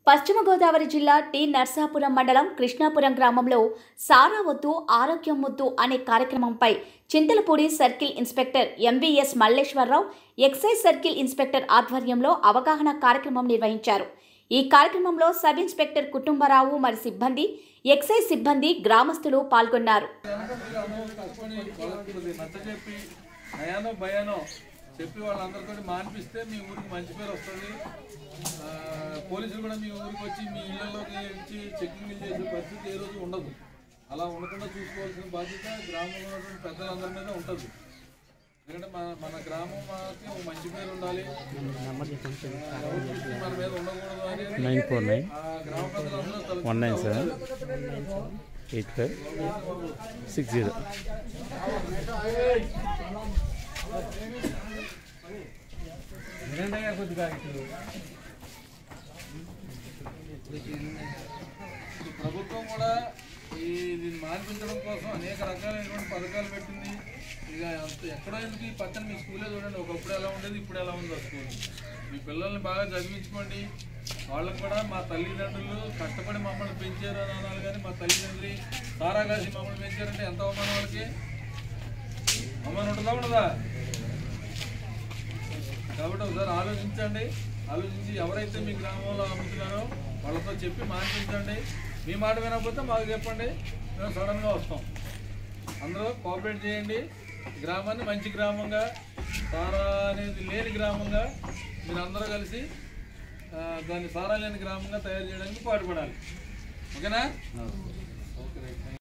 పశ్చిమ గోదావరి జిల్లా టి నర్సాపురం మండలం కృష్ణాపురం గ్రామంలో సారా వద్దు ఆరోగ్యం వద్దు అనే కార్యక్రమంపై Chintalapudi circle inspector MVS Malleswararao excise circle inspector ఆధ్వర్యంలో అవగాహన కార్యక్రమం నిర్వహించారు ఈ కార్యక్రమంలో సబ్ ఇన్స్పెక్టర్ కుటుంబరావు మరి సిబ్బంది ఎక్సైజ్ సిబ్బంది గ్రామస్తులు పాల్గొన్నారు కష్టపడి వాళ్ళకి నచ్చ చెప్పి నయానో భయానో చెప్పి వాళ్ళందరితో మానిపిస్తే మీ ఊరికి మంచి పేరు వస్తుంది ఆ, పోలీసులు కూడా మీ ఊరికి వచ్చి మీ ఇళ్లలోకి వచ్చి చెక్కింగ్లు చేసే పరిస్థితి ఏ రోజు ఉండదు అలా ఉండకుండా చూసుకోవాల్సిన బాధ్యత గ్రామంలో ఉన్నటువంటి పెద్దలందరి మీద ఉంటుంది ఎందుకంటే మన మన గ్రామం మనకి ఒక మంచి పేరు ఉండాలి ఆ, ఎవరి దృష్టి మన మీద ఉండకూడదు అనేది నైన్ ఫోర్ నైన్ ఆ గ్రామ పెద్దలందరూ తలుచుకుంటూ వన్ నైన్ సెవెన్ ఉంటారు. ఎయిట్ ఫైవ్ సిక్స్ జీరో ఈ ప్రభుత్వం కూడా ఈ దీన్ని మాన్పించడం కోసం అనేక రకాలైనటువంటి పథకాలు పెట్టింది ఇక అంత- ఎక్కడో ఎందుకు ఈ పక్కన మీ స్కూలే చూడండి ఒకప్పుడు ఎలా ఉండేది ఇప్పుడు ఎలా ఉంది ఆ స్కూల్ మీ పిల్లల్ని బాగా చదివించుకోండి వాళ్ళకు కూడా మా తల్లిదండ్రులు కష్టపడి మమ్మల్ని పెంచారు అని అనాలి కానీ మా తల్లిదండ్రులు సారా కాసి మమ్మల్ని పెంచారంటే ఎంత అవమానం వాళ్ళకి అవమానం ఉంటుందా ఉండదా కాబట్టి ఒకసారి ఆలోచించండి ఆలోచించి ఎవరైతే మీ గ్రామంలో అమ్ముతున్నారో వాళ్ళతో చెప్పి మానిపించండి మీ మాట వినకపోతే మాకు చెప్పండి మేము సడన్గా వస్తాం అందరూ కోఆపరేట్ చేయండి గ్రామాన్ని మంచి గ్రామంగా సారా అనేది లేని గ్రామంగా మీరు అందరూ కలిసి ఆ, దాన్ని సారా లేని గ్రామంగా తయారు చేయడానికి పాటుపడాలి ఓకేనా